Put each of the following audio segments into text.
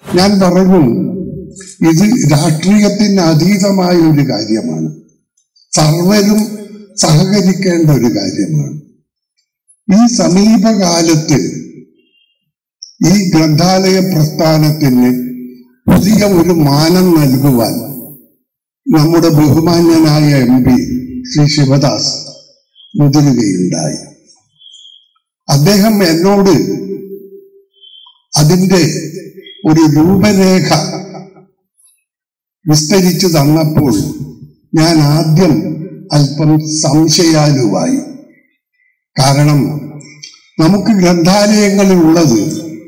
ഞാൻ പറഞ്ഞു ഇത് രാഷ്ട്രീയത്തിന് അതീതമായ ഒരു കാര്യമാണ് സർവരും സഹകരിക്കേണ്ട ഒരു കാര്യമാണ് ഈ സമീപകാലത്ത് ഈ ഗ്രന്ഥാലയ പ്രസ്ഥാനത്തിന് പുതിയ ഒരു മാനം നൽകുവാൻ നമ്മുടെ ബഹുമാന്യനായ എം പി ശ്രീ ശിവദാസ് മുതിരുകയുണ്ടായി അദ്ദേഹം എന്നോട് അതിന്റെ ഒരു രൂപരേഖ വിസ്തരിച്ചു തന്നപ്പോൾ ഞാൻ ആദ്യം അല്പം സംശയാലുവായി കാരണം നമുക്ക് ഗ്രന്ഥാലയങ്ങളിൽ ഉള്ളത്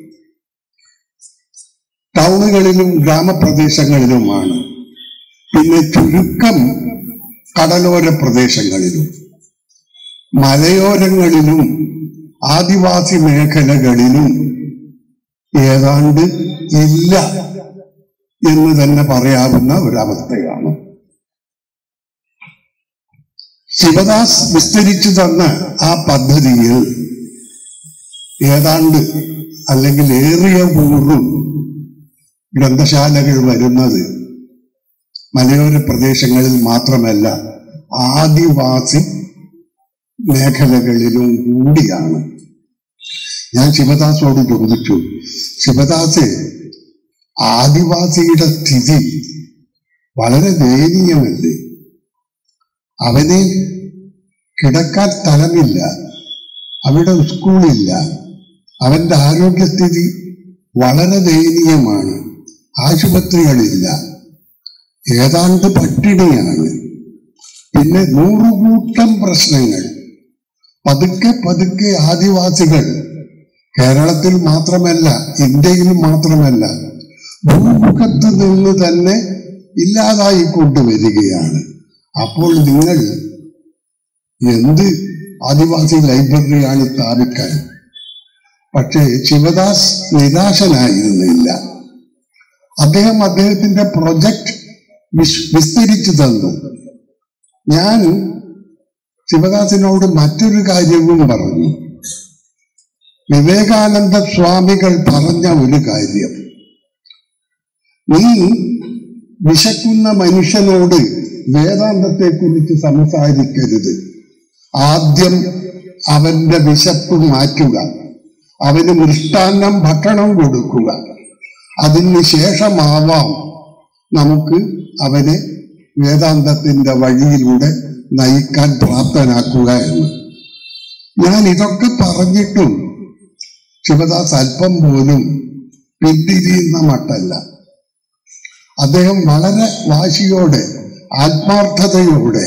ടൗണുകളിലും ഗ്രാമപ്രദേശങ്ങളിലുമാണ് പിന്നെ ചുരുക്കം കടലോര പ്രദേശങ്ങളിലും മലയോരങ്ങളിലും ആദിവാസി മേഖലകളിലും ഏതാണ്ട് ഇല്ല എന്ന് തന്നെ പറയാവുന്ന ഒരവസ്ഥയാണ് ശിവദാസ് വിസ്തരിച്ചു തന്ന ആ പദ്ധതിയിൽ ഏതാണ്ട് അല്ലെങ്കിൽ ഏറിയ പൂർവ്വം ഗ്രന്ഥശാലകൾ വരുന്നത് മലയോര പ്രദേശങ്ങളിൽ മാത്രമല്ല ആദിവാസി മേഖലകളിലും കൂടിയാണ് ഞാൻ ശിവദാസോട് ചോദിച്ചു ശിവദാസ് ആദിവാസിയുടെ സ്ഥിതി വളരെ ദയനീയമല്ലേ അവന് കിടക്കാൻ സ്ഥലമില്ല അവിടെ സ്കൂളില്ല അവന്റെ ആരോഗ്യസ്ഥിതി വളരെ ദയനീയമാണ് ആശുപത്രികളില്ല ഏതാണ്ട് പട്ടിണിയാണ് പിന്നെ നൂറുകൂട്ടം പ്രശ്നങ്ങൾ പതുക്കെ പതുക്കെ ആദിവാസികൾ കേരളത്തിൽ മാത്രമല്ല ഇന്ത്യയിൽ മാത്രമല്ല ഭൂമുഖത്ത് നിന്ന് തന്നെ ഇല്ലാതായിക്കൊണ്ടുവരികയാണ് അപ്പോൾ നിങ്ങൾ എന്ത് ആദിവാസി ലൈബ്രറിയാണ് സ്ഥാപിക്കാൻ പക്ഷേ ശിവദാസ് നിരാശനായിരുന്നില്ല അദ്ദേഹം അദ്ദേഹത്തിന്റെ പ്രൊജക്ട് വിസ്തരിച്ചു തന്നു ഞാൻ ശിവദാസിനോട് മറ്റൊരു കാര്യവും പറഞ്ഞു വിവേകാനന്ദ സ്വാമികൾ പറഞ്ഞ ഒരു കാര്യം നീ വിശക്കുന്ന മനുഷ്യനോട് വേദാന്തത്തെ കുറിച്ച് സംസാരിക്കരുത് ആദ്യം അവന്റെ വിശപ്പ് മാറ്റുക അവന് മൃഷ്ടാന്നം ഭക്ഷണം കൊടുക്കുക അതിന് ശേഷമാവാം നമുക്ക് അവനെ വേദാന്തത്തിന്റെ വഴിയിലൂടെ നയിക്കാൻ പ്രാപ്തനാക്കുക എന്ന് ഞാൻ ഇതൊക്കെ പറഞ്ഞിട്ടും ശിവദാസ് അല്പം പോലും പിന്തിരിയുന്ന മട്ടല്ല അദ്ദേഹം വളരെ വാശിയോടെ ആത്മാർത്ഥതയോടെ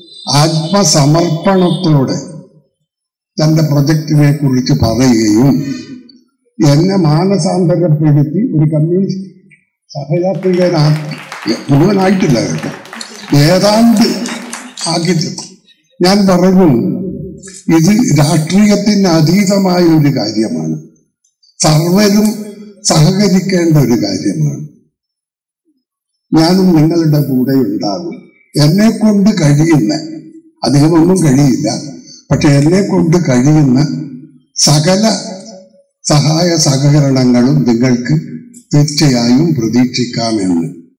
ആത്മസമർപ്പണത്തോടെ തന്റെ പ്രൊജക്റ്റിനെ കുറിച്ച് പറയുകയും എന്നെ മാനസാന്തരപ്പെടുത്തി ഒരു കമ്മ്യൂണിസ്റ്റ് സഹയാത്രികനാക്കി മുഴുവനായിട്ടില്ല കേട്ടോ ഏതാണ്ട് ആക്കി ഞാൻ പറഞ്ഞു ഇത് രാഷ്ട്രീയത്തിന് അതീതമായ ഒരു കാര്യമാണ് സർവരും സഹകരിക്കേണ്ട ഒരു കാര്യമാണ് ഞാനും നിങ്ങളുടെ കൂടെ ഉണ്ടാകും എന്നെ കൊണ്ട് കഴിയുന്ന അധികമൊന്നും കഴിയില്ല പക്ഷെ എന്നെ കൊണ്ട് കഴിയുന്ന സകല സഹായ സഹകരണങ്ങളും നിങ്ങൾക്ക് തീർച്ചയായും പ്രതീക്ഷിക്കാമെന്ന്